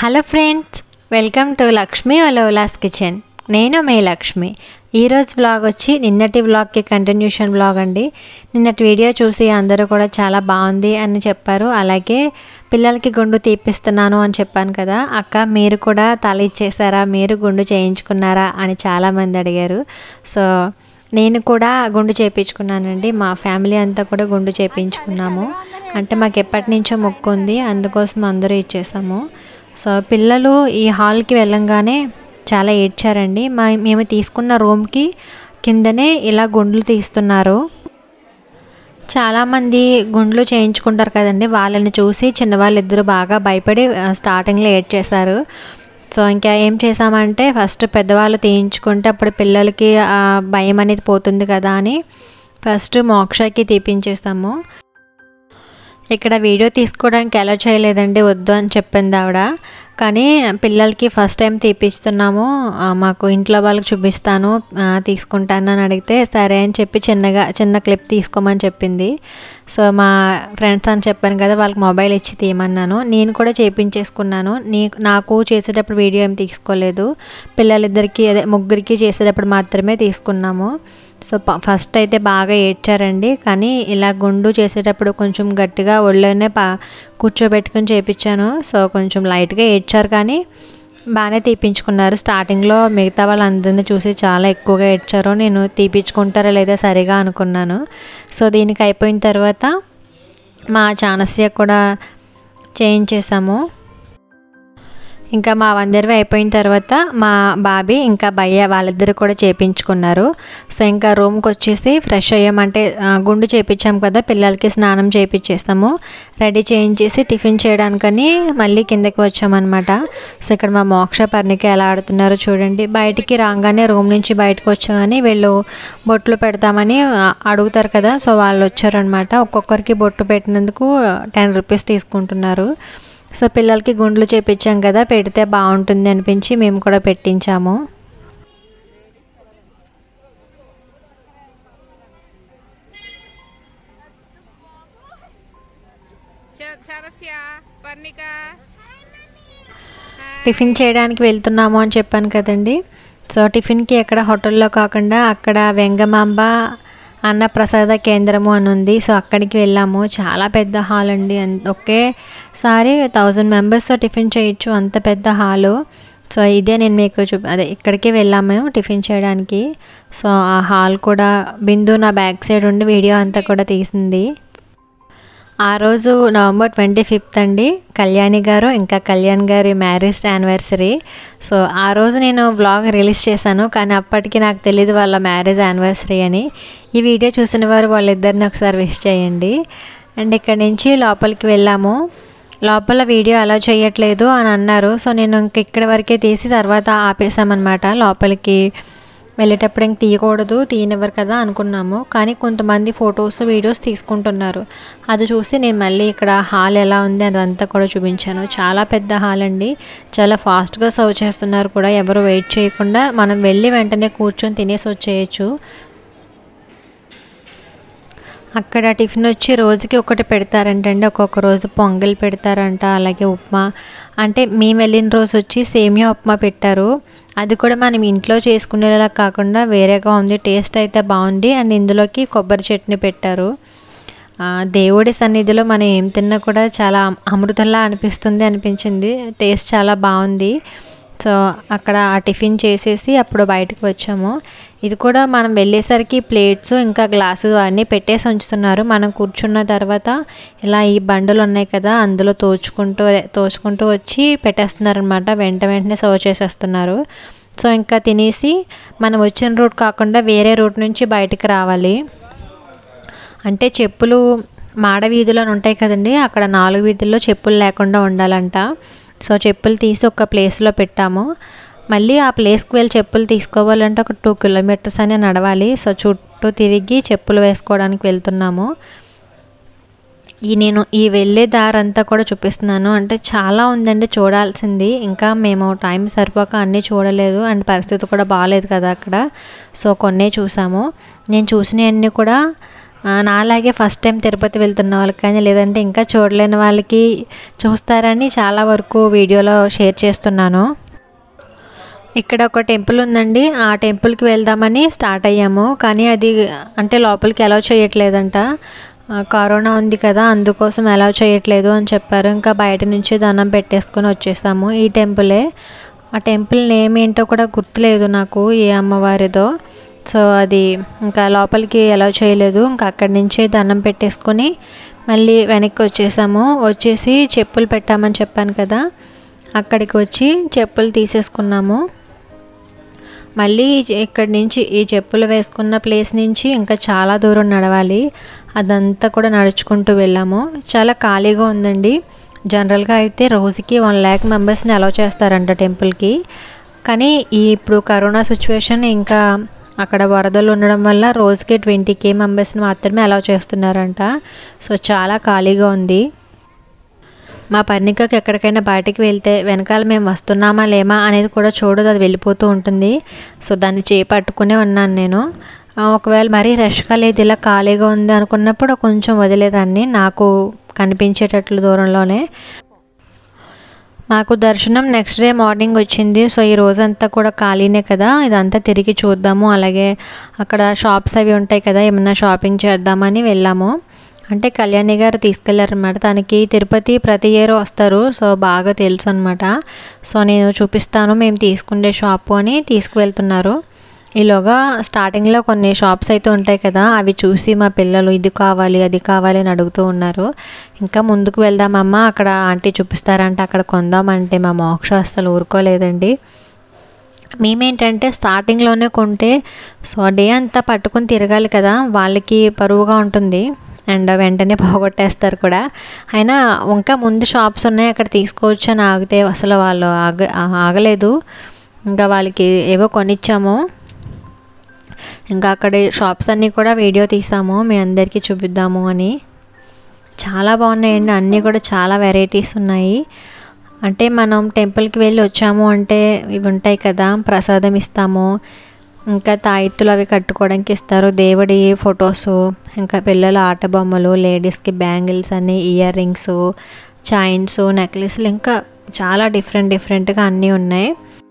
Hello friends welcome to Lakshmi ఒలవలాస్ kitchen నేను మే లక్ష్మి ఈరోజు వ్లాగ్ వచ్చి నిన్నటి వ్లాగ్కి కంటిన్యూషన్ వ్లాగ్ అండి నిన్నటి వీడియో చూసి అందరూ కూడా చాలా బాగుంది అని చెప్పారు అలాగే పిల్లలకి గుండు తీపిస్తున్నాను అని చెప్పాను కదా అక్క మీరు కూడా తల ఇచ్చేసారా మీరు గుండు చేయించుకున్నారా అని చాలామంది అడిగారు సో నేను కూడా గుండు చేయించుకున్నానండి మా ఫ్యామిలీ అంతా కూడా గుండు చేయించుకున్నాము అంటే మాకు ఎప్పటి నుంచో మొక్కు ఉంది అందుకోసం అందరూ ఇచ్చేసాము సో పిల్లలు ఈ హాల్కి వెళ్ళంగానే చాలా ఏడ్చారండి మా మేము తీసుకున్న రూమ్కి కిందనే ఇలా గుండ్లు తీస్తున్నారు చాలామంది గుండ్లు చేయించుకుంటారు కదండి వాళ్ళని చూసి చిన్నవాళ్ళిద్దరూ బాగా భయపడి ఆ, స్టార్టింగ్లో ఏడ్ చేశారు సో ఇంకా ఏం చేసామంటే ఫస్ట్ పెద్దవాళ్ళు తీయించుకుంటే అప్పుడు పిల్లలకి ఆ భయం అనేది పోతుంది కదా అని ఫస్ట్ మోక్షకి తీపించేసాము ఇక్కడ వీడియో తీసుకోవడానికి ఎలా చేయలేదండి వద్దు అని చెప్పింది ఆవిడ కానీ పిల్లలకి ఫస్ట్ టైం తీపిస్తున్నాము ఆ, మాకు ఇంట్లో వాళ్ళకి చూపిస్తాను ఆ, తీసుకుంటాను అని అడిగితే సరే అని చెప్పి చిన్నగా చిన్న క్లిప్ తీసుకోమని చెప్పింది సో మా ఫ్రెండ్స్ అని చెప్పాను కదా వాళ్ళకి మొబైల్ ఇచ్చి తీయమన్నాను నేను కూడా చేపించేసుకున్నాను నీ నాకు చేసేటప్పుడు వీడియో ఏం తీసుకోలేదు పిల్లలిద్దరికి అదే ముగ్గురికి చేసేటప్పుడు మాత్రమే తీసుకున్నాము సో ప- ఫస్ట్ అయితే బాగా ఏడ్చారండి కానీ ఇలా గుండు చేసేటప్పుడు కొంచెం గట్టిగా ఒళ్ళోనే పా కూర్చోబెట్టుకుని చేపించాను సో కొంచెం లైట్గా ఏడ్చారు కానీ బాగానే తీపించుకున్నారు స్టార్టింగ్లో మిగతా వాళ్ళందరినీ చూసి చాలా ఎక్కువగా ఏడ్చారు నేను తీపించుకుంటారా లేదా సరిగా అనుకున్నాను సో దీనికి అయిపోయిన తర్వాత మా చానస్య కూడా చేయించేసాము ఇంకా మా అందరివి అయిపోయిన తర్వాత మా బాబీ ఇంకా భయ్య వాళ్ళిద్దరు కూడా చేపించుకున్నారు సో ఇంకా రూమ్కి వచ్చేసి ఫ్రెష్ అయ్యామంటే ఆ, గుండు చేపించాం కదా పిల్లలకి స్నానం చేయించేస్తాము రెడీ చేయించేసి టిఫిన్ చేయడానికని మళ్ళీ కిందకి వచ్చామన్నమాట సో ఇక్కడ మా మోక్ష పర్ణిక ఎలా ఆడుతున్నారో చూడండి బయటికి రాగానే రూమ్ నుంచి బయటకు వచ్చామని వీళ్ళు బొట్లు పెడతామని ఆ, అడుగుతారు కదా సో వాళ్ళు వచ్చారనమాట ఒక్కొక్కరికి బొట్టు పెట్టినందుకు టెన్ రూపీస్ తీసుకుంటున్నారు సో పిల్లలకి గుండ్లు చేపించాం కదా పెడితే బాగుంటుంది అనిపించి మేము కూడా పెట్టించాము Ch- Charasya, Parnika. టిఫిన్ చేయడానికి వెళ్తున్నాము అని చెప్పాను కదండి సో టిఫిన్కి ఎక్కడ హోటల్లో కాకుండా అక్కడ వెంగమాంబ అన్నప్రసాద కేంద్రము అని ఉంది సో అక్కడికి వెళ్ళాము చాలా పెద్ద హాల్ అండి అన్- ఒకేసారి థౌజండ్ మెంబర్స్తో టిఫిన్ చేయొచ్చు అంత పెద్ద హాలు సో ఇదే నేను మీకు చూ అదే ఇక్కడికి వెళ్ళాము టిఫిన్ చేయడానికి సో ఆ హాల్ కూడా బిందు నా బ్యాక్ సైడ్ ఉండి వీడియో అంతా కూడా తీసింది ఆ రోజు నవంబర్ ట్వంటీ ఫిఫ్త్ అండి కళ్యాణి గారు ఇంకా కళ్యాణ్ గారి మ్యారేజ్ యానివర్సరీ సో ఆ రోజు నేను వ్లాగ్ రిలీజ్ చేశాను కానీ అప్పటికి నాకు తెలియదు వాళ్ళ మ్యారేజ్ యానివర్సరీ అని ఈ వీడియో చూసిన వారు వాళ్ళిద్దరిని ఒకసారి విష్ చేయండి అండ్ ఇక్కడ నుంచి లోపలికి వెళ్ళాము లోపల వీడియో అలా చేయట్లేదు అని అన్నారు సో నేను ఇంక ఇక్కడ వరకే తీసి తర్వాత ఆపేసామన్నమాట లోపలికి వెళ్ళేటప్పుడు ఇంక తీయకూడదు తీయనివ్వరు కదా అనుకున్నాము కానీ కొంతమంది ఫొటోస్ వీడియోస్ తీసుకుంటున్నారు అది చూసి నేను మళ్ళీ ఇక్కడ హాల్ ఎలా ఉంది అదంతా కూడా చూపించాను చాలా పెద్ద హాల్ అండి చాలా ఫాస్ట్గా సర్వ్ చేస్తున్నారు కూడా ఎవరు వెయిట్ చేయకుండా మనం వెళ్ళి వెంటనే కూర్చొని తినేసి వచ్చేయచ్చు అక్కడ టిఫిన్ వచ్చి రోజుకి ఒకటి పెడతారంటండి ఒక్కొక్క రోజు పొంగల్ పెడతారంట అలాగే ఉప్మా అంటే మేము వెళ్ళిన రోజు వచ్చి సేమియా ఉప్మా పెట్టారు అది కూడా మనం ఇంట్లో చేసుకునేలా కాకుండా వేరేగా ఉంది టేస్ట్ అయితే బాగుంది అండ్ ఇందులోకి కొబ్బరి చట్నీ పెట్టారు ఆ, దేవుడి సన్నిధిలో మనం ఏం తిన్నా కూడా చాలా అమ్- అమృతంలా అనిపిస్తుంది అనిపించింది టేస్ట్ చాలా బాగుంది సో అక్కడ ఆ టిఫిన్ చేసేసి అప్పుడు బయటకు వచ్చాము ఇది కూడా మనం వెళ్ళేసరికి ప్లేట్స్ ఇంకా గ్లాసు అన్నీ పెట్టేసి ఉంచుతున్నారు మనం కూర్చున్న తర్వాత ఇలా ఈ బండులు ఉన్నాయి కదా అందులో తోచుకుంటూ తోచుకుంటూ వచ్చి పెట్టేస్తున్నారనమాట వెంట వెంటనే సర్వ్ చేసేస్తున్నారు సో ఇంకా తినేసి మనం వచ్చిన రూట్ కాకుండా వేరే రూట్ నుంచి బయటకు రావాలి అంటే చెప్పులు మాడ వీధులు అని ఉంటాయి కదండి అక్కడ నాలుగు వీధుల్లో చెప్పులు లేకుండా ఉండాలంట సో చెప్పులు తీసి ఒక ప్లేస్లో పెట్టాము మళ్ళీ ఆ ప్లేస్కి వెళ్ళి చెప్పులు తీసుకోవాలంటే ఒక టూ కిలోమీటర్స్ అని నడవాలి సో చుట్టూ తిరిగి చెప్పులు వేసుకోవడానికి వెళ్తున్నాము ఈ నేను ఈ వెళ్ళే దారంతా కూడా చూపిస్తున్నాను అంటే చాలా ఉందండి చూడాల్సింది ఇంకా మేము టైం సరిపోక అన్నీ చూడలేదు అండ్ పరిస్థితి కూడా బాగాలేదు కదా అక్కడ సో కొన్నే చూసాము నేను చూసినవన్నీ కూడా ఆ, నాలాగే ఫస్ట్ టైం తిరుపతి వెళ్తున్న వాళ్ళకి కానీ లేదంటే ఇంకా చూడలేని వాళ్ళకి చూస్తారని చాలా వరకు వీడియోలో షేర్ చేస్తున్నాను ఇక్కడ ఒక టెంపుల్ ఉందండి ఆ టెంపుల్కి వెళ్దామని స్టార్ట్ అయ్యాము కానీ అది అంటే లోపలికి అలౌ చేయట్లేదంట ఆ, కరోనా ఉంది కదా అందుకోసం అలౌ చేయట్లేదు అని చెప్పారు ఇంకా బయట నుంచి దండం పెట్టేసుకొని వచ్చేసాము ఈ టెంపులే ఆ టెంపుల్ నేమ్ ఏంటో కూడా గుర్తులేదు నాకు ఏ అమ్మవారిదో సో అది ఇంకా లోపలికి అలౌ చేయలేదు ఇంకా అక్కడి నుంచి దండం పెట్టేసుకొని మళ్ళీ వెనక్కి వచ్చేసాము వచ్చేసి చెప్పులు పెట్టామని చెప్పాను కదా అక్కడికి వచ్చి చెప్పులు తీసేసుకున్నాము మళ్ళీ ఇక్కడి నుంచి ఈ చెప్పులు వేసుకున్న ప్లేస్ నుంచి ఇంకా చాలా దూరం నడవాలి అదంతా కూడా నడుచుకుంటూ వెళ్ళాము చాలా ఖాళీగా ఉందండి జనరల్గా అయితే రోజుకి వన్ ల్యాక్ మెంబర్స్ని అలౌ చేస్తారంట టెంపుల్కి కానీ ఈ ఇప్పుడు కరోనా సిచ్యువేషన్ ఇంకా అక్కడ వరదలు ఉండడం వల్ల రోజుకి ట్వంటీ కే మెంబర్స్ని మాత్రమే అలౌ చేస్తున్నారంట సో చాలా ఖాళీగా ఉంది మా పర్ణికకి ఎక్కడికైనా బయటికి వెళ్తే వెనకాల మేము వస్తున్నామా లేమా అనేది కూడా చూడదు అది వెళ్ళిపోతూ ఉంటుంది సో దాన్ని చేపట్టుకునే ఉన్నాను నేను ఆ, ఒకవేళ మరీ రష్గా లేదు ఇలా ఖాళీగా ఉంది అనుకున్నప్పుడు కొంచెం వదిలేదాన్ని నాకు కనిపించేటట్లు దూరంలోనే మాకు దర్శనం నెక్స్ట్ డే మార్నింగ్ వచ్చింది సో ఈ రోజంతా కూడా ఖాళీనే కదా ఇదంతా తిరిగి చూద్దాము అలాగే అక్కడ షాప్స్ అవి ఉంటాయి కదా ఏమన్నా షాపింగ్ చేద్దామని వెళ్ళాము అంటే కళ్యాణి గారు తీసుకెళ్లారనమాట తనకి తిరుపతి ప్రతి ఇయర్ వస్తారు సో బాగా తెలుసు అనమాట సో నేను చూపిస్తాను మేము తీసుకునే షాపు అని తీసుకువెళ్తున్నారు ఈలోగా స్టార్టింగ్లో కొన్ని షాప్స్ అయితే ఉంటాయి కదా అవి చూసి మా పిల్లలు ఇది కావాలి అది కావాలి అని అడుగుతూ ఉన్నారు ఇంకా ముందుకు వెళ్దామమ్మా అక్కడ ఆంటీ చూపిస్తారంటే అక్కడ కొందామంటే మా మోక్ష అస్సలు ఊరుకోలేదండి మేమేంటంటే స్టార్టింగ్లోనే కొంటే సో డే అంతా పట్టుకుని తిరగాలి కదా వాళ్ళకి పరువుగా ఉంటుంది అండ్ వెంటనే పోగొట్టేస్తారు కూడా అయినా ఇంకా ముందు షాప్స్ ఉన్నాయి అక్కడ తీసుకోవచ్చు అని ఆగితే అసలు వాళ్ళు ఆగ ఆగలేదు ఇంకా వాళ్ళకి ఏవో కొనిచ్చాము ఇంకా అక్కడ షాప్స్ అన్నీ కూడా వీడియో తీసాము మీ అందరికీ చూపిద్దాము అని చాలా బాగున్నాయండి అన్నీ కూడా చాలా వెరైటీస్ ఉన్నాయి అంటే మనం టెంపుల్కి వెళ్ళి వచ్చాము అంటే ఇవి ఉంటాయి కదా ప్రసాదం ఇస్తాము ఇంకా తాయిత్తులు అవి కట్టుకోవడానికి ఇస్తారు దేవుడి ఫొటోస్ ఇంకా పిల్లల ఆట బొమ్మలు లేడీస్కి బ్యాంగిల్స్ అని ఇయర్ రింగ్స్ చైన్స్ నెక్లెస్లు ఇంకా చాలా డిఫరెంట్ డిఫరెంట్గా అన్నీ ఉన్నాయి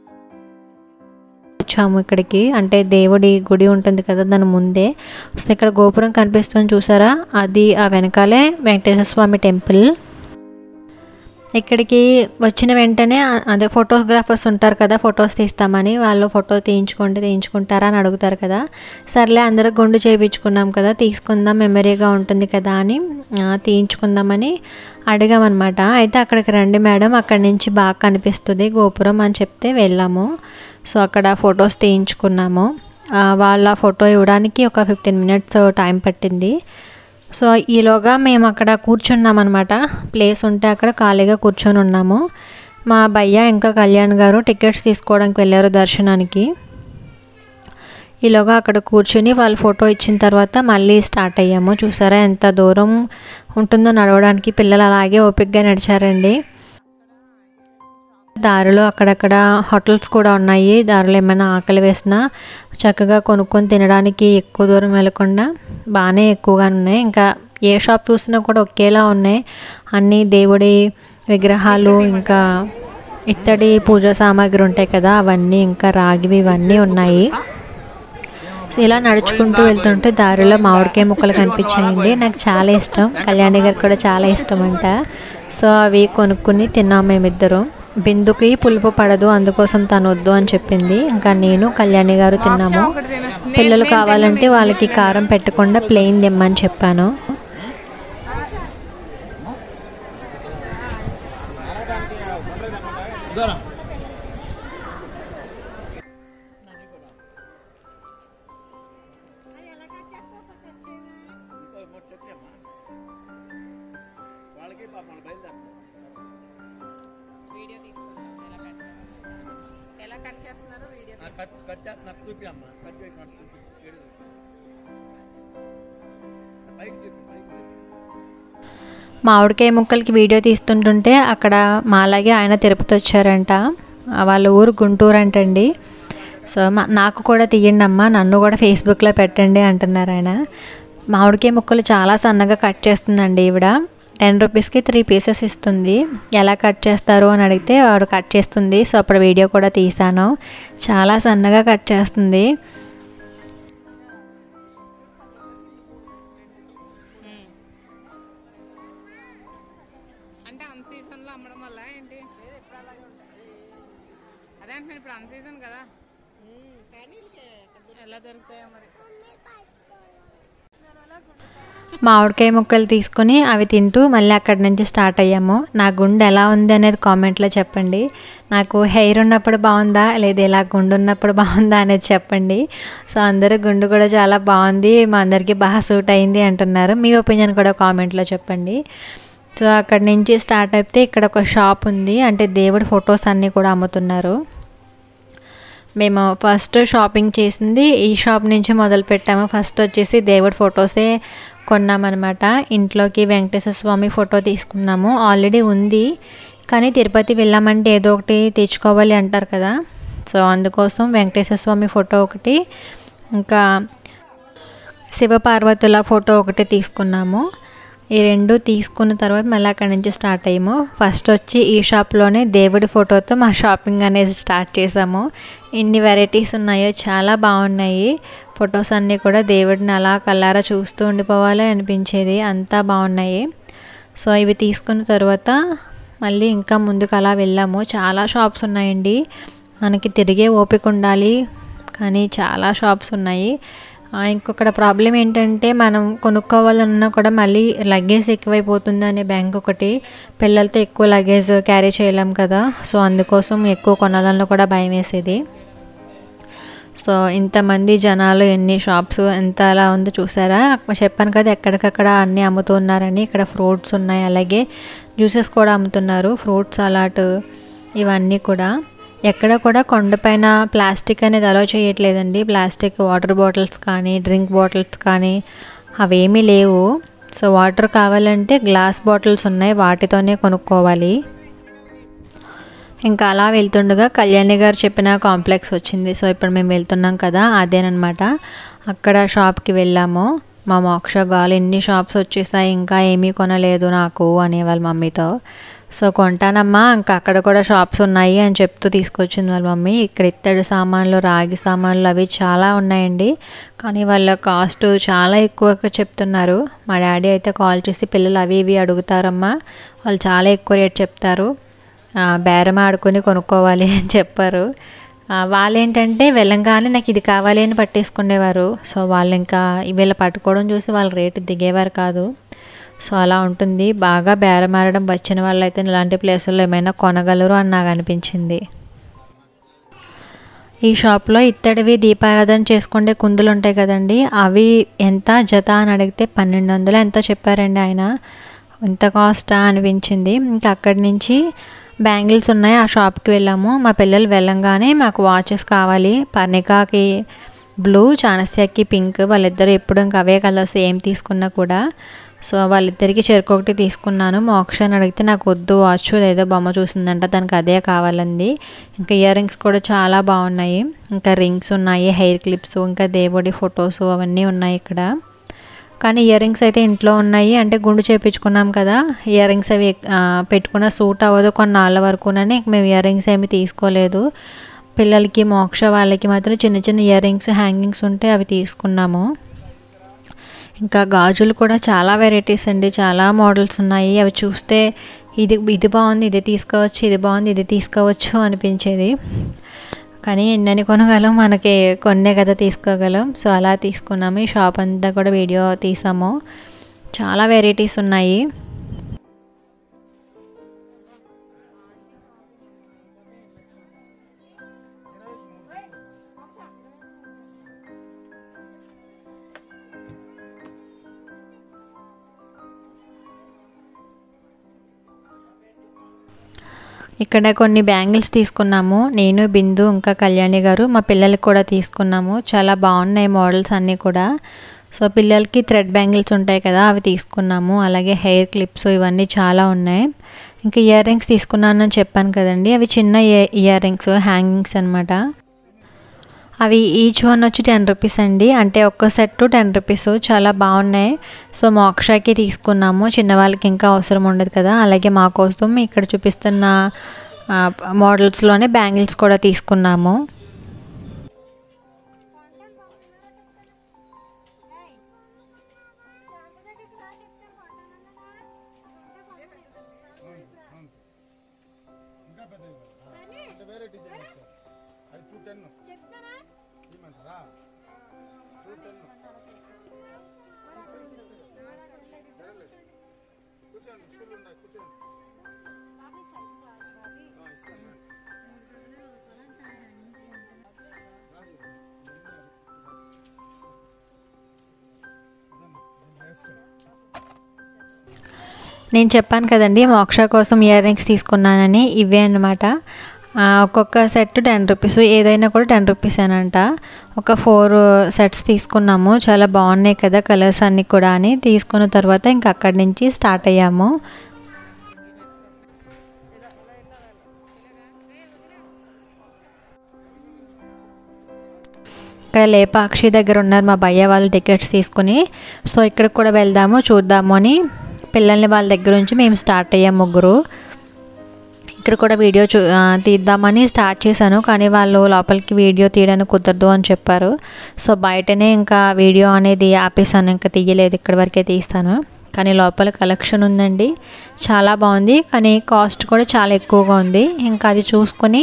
వచ్చాము ఇక్కడికి అంటే దేవుడి గుడి ఉంటుంది కదా దాని ముందే సో ఇక్కడ గోపురం కనిపిస్తుంది చూసారా అది ఆ వెనకాలే వెంకటేశ్వర స్వామి టెంపుల్ ఇక్కడికి వచ్చిన వెంటనే అ- అదే ఫోటోగ్రాఫర్స్ ఉంటారు కదా ఫొటోస్ తీస్తామని వాళ్ళు ఫోటో తీయించుకుంటే తీయించుకుంటారా అని అడుగుతారు కదా సర్లే అందరూ గుండు చేయించుకున్నాం కదా తీసుకుందాం మెమరీగా ఉంటుంది కదా అని ఆ, తీయించుకుందామని అడిగామన్నమాట అయితే అక్కడికి రండి మేడం అక్కడి నుంచి బాగా కనిపిస్తుంది గోపురం అని చెప్తే వెళ్ళాము సో అక్కడ ఫొటోస్ తీయించుకున్నాము ఆ, వాళ్ళ ఫోటో ఇవ్వడానికి ఒక ఫిఫ్టీన్ మినిట్స్ టైం పట్టింది సో ఈలోగా మేము అక్కడ కూర్చున్నాం అనమాట ప్లేస్ ఉంటే అక్కడ ఖాళీగా కూర్చొని ఉన్నాము మా భయ్య ఇంకా కళ్యాణ్ గారు టికెట్స్ తీసుకోవడానికి వెళ్ళారు దర్శనానికి ఈలోగా అక్కడ కూర్చుని వాళ్ళు ఫోటో ఇచ్చిన తర్వాత మళ్ళీ స్టార్ట్ అయ్యాము చూసారా ఎంత దూరం ఉంటుందో నడవడానికి పిల్లలు అలాగే ఓపికగా నడిచారండి దారిలో అక్కడక్కడ హోటల్స్ కూడా ఉన్నాయి దారిలో ఏమైనా ఆకలి వేసినా చక్కగా కొనుక్కొని తినడానికి ఎక్కువ దూరం వెళ్ళకుండా బాగానే ఎక్కువగా ఉన్నాయి ఇంకా ఏ షాప్ చూసినా కూడా ఒకేలా ఉన్నాయి అన్ని దేవుడి విగ్రహాలు ఇంకా ఇత్తడి పూజా సామాగ్రి ఉంటాయి కదా అవన్నీ ఇంకా రాగివి ఇవన్నీ ఉన్నాయి సో ఇలా నడుచుకుంటూ వెళ్తుంటే దారిలో మామిడికాయ ముక్కలు కనిపించాయండి నాకు చాలా ఇష్టం కళ్యాణి గారికి కూడా చాలా ఇష్టం అంట సో అవి కొనుక్కుని తిన్నాం మేమిద్దరం బిందుకి పులుపు పడదు అందుకోసం తను వద్దు అని చెప్పింది ఇంకా నేను కళ్యాణి గారు తిన్నాము పిల్లలు కావాలంటే వాళ్ళకి కారం పెట్టకుండా ప్లెయిన్ తెమ్మని చెప్పాను వీడియో తీసుకుంటాం ఎలా కట్ చేస్తున్నారు ఎలా కట్ చేస్తున్నారో వీడియో కట్ కట్ చేస్తున్నారు చూపి అమ్మ కట్ చేసి నాకు చూపి ఏడు పైకి చూపి పైకి చూపి మామిడికాయ ముక్కలకి వీడియో తీస్తుంటుంటే అక్కడ మాలాగే ఆయన తిరుపతి వచ్చారంట ఆ వాళ్ళ ఊరు గుంటూరు అంటండి సో మా నాకు కూడా తీయండి అమ్మా నన్ను కూడా ఫేస్బుక్లో పెట్టండి అంటున్నారు ఆయన మామిడికాయ ముక్కలు చాలా సన్నగా కట్ చేస్తుందండి ఈవిడ టెన్ రూపీస్కి త్రీ పీసెస్ ఇస్తుంది ఎలా కట్ చేస్తారు అని అడిగితే ఆవిడ కట్ చేస్తుంది సో అప్పుడు వీడియో కూడా తీసాను చాలా సన్నగా కట్ చేస్తుంది అంటే అన్ సీజన్ లో అమ్మడం వల్ల ఏంటి అదే అంటున్నాను ఇప్పుడు అన్ సీజన్ కదా ఎలా దొరుకుతాయో మరి మామిడికాయ ముక్కలు తీసుకొని అవి తింటూ మళ్ళీ అక్కడి నుంచి స్టార్ట్ అయ్యాము నా గుండె ఎలా ఉంది అనేది కామెంట్లో చెప్పండి నాకు హెయిర్ ఉన్నప్పుడు బాగుందా లేదా ఇలా గుండు ఉన్నప్పుడు బాగుందా అనేది చెప్పండి సో అందరూ గుండు కూడా చాలా బాగుంది మా అందరికీ బాగా సూట్ అయింది అంటున్నారు మీ ఒపీనియన్ కూడా కామెంట్లో చెప్పండి సో అక్కడి నుంచి స్టార్ట్ అయితే ఇక్కడ ఒక షాప్ ఉంది అంటే దేవుడి ఫొటోస్ అన్నీ కూడా అమ్ముతున్నారు మేము ఫస్ట్ షాపింగ్ చేసింది ఈ షాప్ నుంచి మొదలు పెట్టాము ఫస్ట్ వచ్చేసి దేవుడి ఫొటోసే కొన్నామన్నమాట ఇంట్లోకి వెంకటేశ్వర స్వామి ఫోటో తీసుకున్నాము ఆల్రెడీ ఉంది కానీ తిరుపతి వెళ్ళామంటే ఏదో ఒకటి తెచ్చుకోవాలి అంటారు కదా సో అందుకోసం వెంకటేశ్వర స్వామి ఫోటో ఒకటి ఇంకా శివపార్వతుల ఫోటో ఒకటి తీసుకున్నాము ఈ రెండు తీసుకున్న తర్వాత మళ్ళీ అక్కడి నుంచి స్టార్ట్ అయ్యాము ఫస్ట్ వచ్చి ఈ షాప్లోనే దేవుడి ఫోటోతో మా షాపింగ్ అనేది స్టార్ట్ చేసాము ఇన్ని వెరైటీస్ ఉన్నాయో చాలా బాగున్నాయి ఫొటోస్ అన్నీ కూడా దేవుడిని అలా కల్లారా చూస్తూ ఉండిపోవాలి అనిపించేది అంతా బాగున్నాయి సో ఇవి తీసుకున్న తర్వాత మళ్ళీ ఇంకా ముందుకు అలా వెళ్ళాము చాలా షాప్స్ ఉన్నాయండి మనకి తిరిగే ఓపిక ఉండాలి కానీ చాలా షాప్స్ ఉన్నాయి ఆ, ఇంకొకటి ప్రాబ్లం ఏంటంటే మనం కొనుక్కోవాలన్నా కూడా మళ్ళీ లగేజ్ ఎక్కువైపోతుంది అనే బ్యాంక్ ఒకటి పిల్లలతో ఎక్కువ లగేజ్ క్యారీ చేయలేం కదా సో అందుకోసం ఎక్కువ కొనాలన్నా కూడా భయం వేసేది సో ఇంతమంది జనాలు ఎన్ని షాప్స్ ఎంత అలా ఉందో చూసారా అక్కడ చెప్పాను కదా ఎక్కడికక్కడ అన్నీ అమ్ముతున్నారని ఇక్కడ ఫ్రూట్స్ ఉన్నాయి అలాగే జ్యూసెస్ కూడా అమ్ముతున్నారు ఫ్రూట్స్ అలాట్ ఇవన్నీ కూడా ఎక్కడ కూడా కొండపైన ప్లాస్టిక్ అనేది అలో చేయట్లేదండి ప్లాస్టిక్ వాటర్ బాటిల్స్ కానీ డ్రింక్ బాటిల్స్ కానీ అవేమీ లేవు సో వాటర్ కావాలంటే గ్లాస్ బాటిల్స్ ఉన్నాయి వాటితోనే కొనుక్కోవాలి ఇంకా అలా వెళ్తుండగా కళ్యాణి గారు చెప్పిన కాంప్లెక్స్ వచ్చింది సో ఇప్పుడు మేము వెళ్తున్నాం కదా అదేనమాట అక్కడ షాప్కి వెళ్ళాము మా మోక్ష గాలు ఎన్ని షాప్స్ వచ్చేసాయి ఇంకా ఏమీ కొనలేదు నాకు అనేవాళ్ళ మమ్మీతో సో కొంటానమ్మా ఇంకా అక్కడ కూడా షాప్స్ ఉన్నాయి అని చెప్తూ తీసుకొచ్చింది వాళ్ళ మమ్మీ ఇక్కడ ఇత్తడి సామాన్లు రాగి సామాన్లు అవి చాలా ఉన్నాయండి కానీ వాళ్ళ కాస్ట్ చాలా ఎక్కువగా చెప్తున్నారు మా డాడీ అయితే కాల్ చేసి పిల్లలు అవి ఇవి అడుగుతారమ్మా వాళ్ళు చాలా ఎక్కువ రేట్ చెప్తారు ఆ, బేరం ఆడుకొని కొనుక్కోవాలి అని చెప్పారు ఆ, వాళ్ళు ఏంటంటే వెళ్ళంగానే నాకు ఇది కావాలి అని పట్టేసుకునేవారు సో వాళ్ళు ఇంకా వీళ్ళ పట్టుకోవడం చూసి వాళ్ళ రేటు దిగేవారు కాదు సో అలా ఉంటుంది బాగా బేరం ఆడడం వచ్చిన వాళ్ళైతే ఇలాంటి ప్లేసుల్లో ఏమైనా కొనగలరు అని నాకు అనిపించింది ఈ షాప్లో ఇత్తడివి దీపారాధన చేసుకుంటే కుందులు ఉంటాయి కదండి అవి ఎంత జత అని అడిగితే పన్నెండు వందలు ఎంతో చెప్పారండి ఆయన ఎంత కాస్టా అనిపించింది ఇంకా అక్కడి నుంచి బ్యాంగిల్స్ ఉన్నాయి ఆ షాప్కి వెళ్ళాము మా పిల్లలు వెళ్ళంగానే మాకు వాచెస్ కావాలి పర్ణికాకి బ్లూ చానస్యాకి పింక్ వాళ్ళిద్దరు ఎప్పుడు ఇంకా అవే కలర్స్ ఏం తీసుకున్నా కూడా సో వాళ్ళిద్దరికి చెరుకొకటి తీసుకున్నాను మోక్షని అడిగితే నాకు వద్దు వాచ్ ఏదో బొమ్మ చూసిందంట దానికి అదే కావాలంది ఇంకా ఇయర్ రింగ్స్ కూడా చాలా బాగున్నాయి ఇంకా రింగ్స్ ఉన్నాయి హెయిర్ క్లిప్స్ ఇంకా దేవుడి ఫొటోస్ అవన్నీ ఉన్నాయి ఇక్కడ కానీ ఇయర్ రింగ్స్ అయితే ఇంట్లో ఉన్నాయి అంటే గుండు చేపించుకున్నాం కదా ఇయర్ రింగ్స్ అవి ఆ, పెట్టుకున్న సూట్ అవ్వదు కొన్నాళ్ళ వరకునని మేము ఇయర్ రింగ్స్ ఏమి తీసుకోలేదు పిల్లలకి మోక్ష వాళ్ళకి మాత్రం చిన్న చిన్న ఇయర్ రింగ్స్ హ్యాంగింగ్స్ ఉంటే అవి తీసుకున్నాము ఇంకా గాజులు కూడా చాలా వెరైటీస్ అండి చాలా మోడల్స్ ఉన్నాయి అవి చూస్తే ఇది ఇది బాగుంది ఇది తీసుకోవచ్చు ఇది బాగుంది ఇది తీసుకోవచ్చు అనిపించేది కానీ ఎన్నని కొనగలం మనకి కొన్నే కదా తీసుకోగలం సో అలా తీసుకున్నాము ఈ షాప్ అంతా కూడా వీడియో తీసాము చాలా వెరైటీస్ ఉన్నాయి ఇక్కడ కొన్ని బ్యాంగిల్స్ తీసుకున్నాము నేను బిందు ఇంకా కళ్యాణి గారు మా పిల్లలకి కూడా తీసుకున్నాము చాలా బాగున్నాయి మోడల్స్ అన్నీ కూడా సో పిల్లలకి థ్రెడ్ బ్యాంగిల్స్ ఉంటాయి కదా అవి తీసుకున్నాము అలాగే హెయిర్ క్లిప్స్ ఇవన్నీ చాలా ఉన్నాయి ఇంకా ఇయర్ రింగ్స్ తీసుకున్నానని చెప్పాను కదండి అవి చిన్న ఇయర్ రింగ్స్ హ్యాంగింగ్స్ అనమాట అవి ఈచ్ వన్ వచ్చి టెన్ రూపీస్ అండి అంటే ఒక్క సెట్ టెన్ రూపీస్ చాలా బాగున్నాయి సో మోక్షాకి తీసుకున్నాము చిన్నవాళ్ళకి ఇంకా అవసరం ఉండదు కదా అలాగే మా కోసం ఇక్కడ చూపిస్తున్న ఆ, మోడల్స్లోనే బ్యాంగిల్స్ కూడా తీసుకున్నాము అంటే వేరే డిజైన్ ఇచ్చారు అది టూ టెన్ ఇమ్మంటారా టూ టెన్ కూర్చోండి స్కూల్ ఉన్నాయి కూర్చోండి ఆ, ఇస్తాను నేను చెప్పాను కదండి మోక్ష కోసం ఇయర్ రింగ్స్ తీసుకున్నానని ఇవే అనమాట ఒక్కొక్క సెట్ టెన్ రూపీస్ ఏదైనా కూడా టెన్ రూపీస్ అనంట ఒక ఫోర్ సెట్స్ తీసుకున్నాము చాలా బాగున్నాయి కదా కలర్స్ అన్నీ కూడా అని తీసుకున్న తర్వాత ఇంక అక్కడి నుంచి స్టార్ట్ అయ్యాము ఇక్కడ లేపాక్షి దగ్గర ఉన్నారు మా భయ్య వాళ్ళు టికెట్స్ తీసుకుని సో ఇక్కడికి కూడా వెళ్దాము చూద్దాము అని పిల్లల్ని వాళ్ళ దగ్గర నుంచి మేము స్టార్ట్ అయ్యాం ముగ్గురు ఇక్కడ కూడా వీడియో చూ ఆ, తీద్దామని స్టార్ట్ చేశాను కానీ వాళ్ళు లోపలికి వీడియో తీయడానికి కుదరదు అని చెప్పారు సో బయటనే ఇంకా వీడియో అనేది ఆపేసాను ఇంకా తీయలేదు ఇక్కడ వరకే తీస్తాను కానీ లోపల కలెక్షన్ ఉందండి చాలా బాగుంది కానీ కాస్ట్ కూడా చాలా ఎక్కువగా ఉంది ఇంకా అది చూసుకొని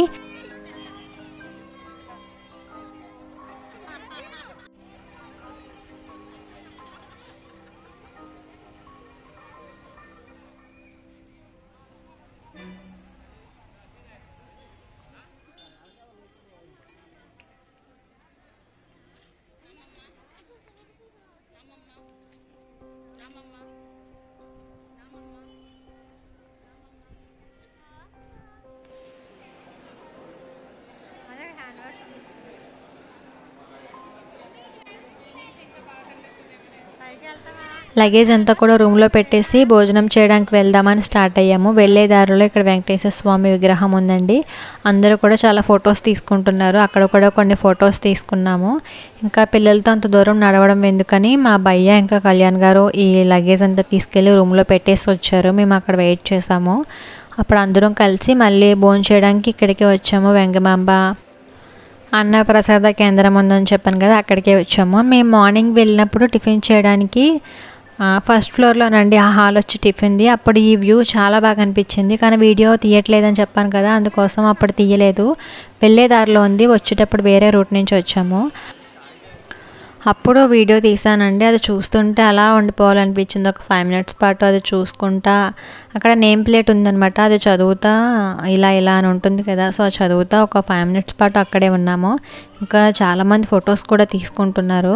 లగేజ్ అంతా కూడా రూమ్లో పెట్టేసి భోజనం చేయడానికి వెళ్దామని స్టార్ట్ అయ్యాము వెళ్ళే దారిలో ఇక్కడ వెంకటేశ్వర స్వామి విగ్రహం ఉందండి అందరూ కూడా చాలా ఫొటోస్ తీసుకుంటున్నారు అక్కడ కూడా కొన్ని ఫొటోస్ తీసుకున్నాము ఇంకా పిల్లలతో అంత దూరం నడవడం ఎందుకని మా భయ్య ఇంకా కళ్యాణ్ గారు ఈ లగేజ్ అంతా తీసుకెళ్ళి రూమ్లో పెట్టేసి వచ్చారు మేము అక్కడ వెయిట్ చేసాము అప్పుడు అందరం కలిసి మళ్ళీ భోజనం చేయడానికి ఇక్కడికి వచ్చాము వెంగమాంబ అన్నప్రసాద కేంద్రం ఉందని చెప్పాను కదా అక్కడికే వచ్చాము మేము మార్నింగ్ వెళ్ళినప్పుడు టిఫిన్ చేయడానికి ఆ, ఫస్ట్ ఫ్లోర్లోనండి ఆ హాల్ వచ్చి టిఫిన్ది అప్పుడు ఈ వ్యూ చాలా బాగా అనిపించింది కానీ వీడియో తీయట్లేదని చెప్పాను కదా అందుకోసం అప్పుడు తీయలేదు వెళ్ళే దారిలో ఉంది వచ్చేటప్పుడు వేరే రూట్ నుంచి వచ్చాము అప్పుడు వీడియో తీసానండి అది చూస్తుంటే అలా ఉండిపోవాలనిపించింది ఒక ఫైవ్ మినిట్స్ పాటు అది చూసుకుంటా అక్కడ నేమ్ ప్లేట్ ఉందనమాట అది చదువుతా ఇలా ఇలా అని ఉంటుంది కదా సో అది చదువుతా ఒక ఫైవ్ మినిట్స్ పాటు అక్కడే ఉన్నాము ఇంకా చాలామంది ఫొటోస్ కూడా తీసుకుంటున్నారు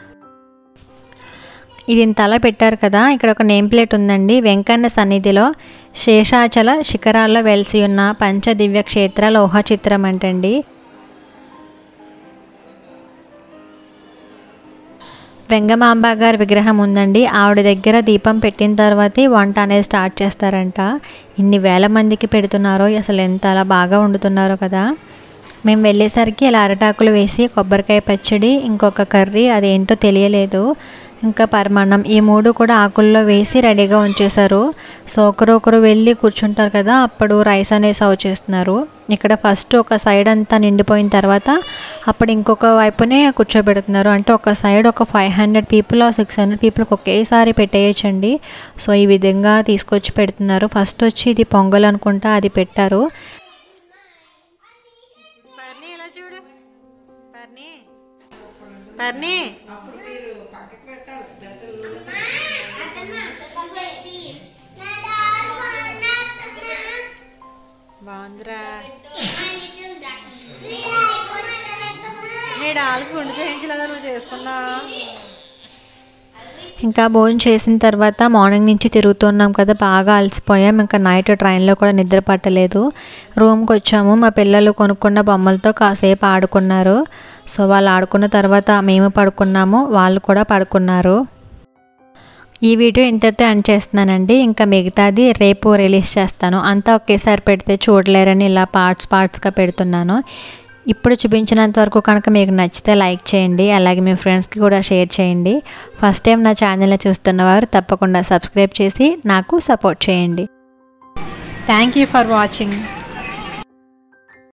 ఇది ఇంత అలా పెట్టారు కదా ఇక్కడ ఒక నేమ్ ప్లేట్ ఉందండి వెంకన్న సన్నిధిలో శేషాచల శిఖరాల్లో వెలిసి ఉన్న పంచదివ్య క్షేత్ర లోహ చిత్రం అంటండి వెంగమాంబ గారి విగ్రహం ఉందండి ఆవిడ దగ్గర దీపం పెట్టిన తర్వాతే వంట అనేది స్టార్ట్ చేస్తారంట ఇన్ని వేల మందికి పెడుతున్నారో అసలు ఎంత అలా బాగా వండుతున్నారో కదా మేము వెళ్ళేసరికి ఇలా అరటాకులు వేసి కొబ్బరికాయ పచ్చడి ఇంకొక కర్రీ అదేంటో తెలియలేదు ఇంకా పరమాన్నం ఈ మూడు కూడా ఆకుల్లో వేసి రెడీగా ఉంచేశారు సో ఒకరు ఒకరు వెళ్ళి కూర్చుంటారు కదా అప్పుడు రైస్ అనేది సర్వ్ చేస్తున్నారు ఇక్కడ ఫస్ట్ ఒక సైడ్ అంతా నిండిపోయిన తర్వాత అప్పుడు ఇంకొక వైపునే కూర్చోబెడుతున్నారు అంటే ఒక సైడ్ ఒక five hundred people six hundred పీపుల్కి ఒకేసారి పెట్టేయచ్చండి సో ఈ విధంగా తీసుకొచ్చి పెడుతున్నారు ఫస్ట్ వచ్చి ఇది పొంగల్ అనుకుంటా అది పెట్టారు పర్ని ఇలా చూడు పర్ని పర్ని బాగుందిరా నీ డాల్కి గుండు చేయించలేదా నువ్వు చేసుకున్నా ఇంకా భోజనం చేసిన తర్వాత మార్నింగ్ నుంచి తిరుగుతున్నాం కదా బాగా అలసిపోయాం ఇంకా నైట్ ట్రైన్లో కూడా నిద్ర పట్టలేదు రూమ్కి వచ్చాము మా పిల్లలు కొనుక్కున్న బొమ్మలతో కాసేపు ఆడుకున్నారు సో వాళ్ళు ఆడుకున్న తర్వాత మేము పడుకున్నాము వాళ్ళు కూడా పడుకున్నారు ఈ వీడియో ఇంతటితో ఎండ్ చేస్తున్నానండి ఇంకా మిగతాది రేపు రిలీజ్ చేస్తాను అంతా ఒకేసారి పెడితే చూడలేరని ఇలా పార్ట్స్ పార్ట్స్గా పెడుతున్నాను ఇప్పుడు చూపించినంత వరకు కనుక మీకు నచ్చితే లైక్ చేయండి అలాగే మీ ఫ్రెండ్స్కి కూడా షేర్ చేయండి ఫస్ట్ టైం నా ఛానల్ని చూస్తున్నవారు తప్పకుండా సబ్స్క్రైబ్ చేసి నాకు సపోర్ట్ చేయండి థ్యాంక్ యూ ఫర్ వాచింగ్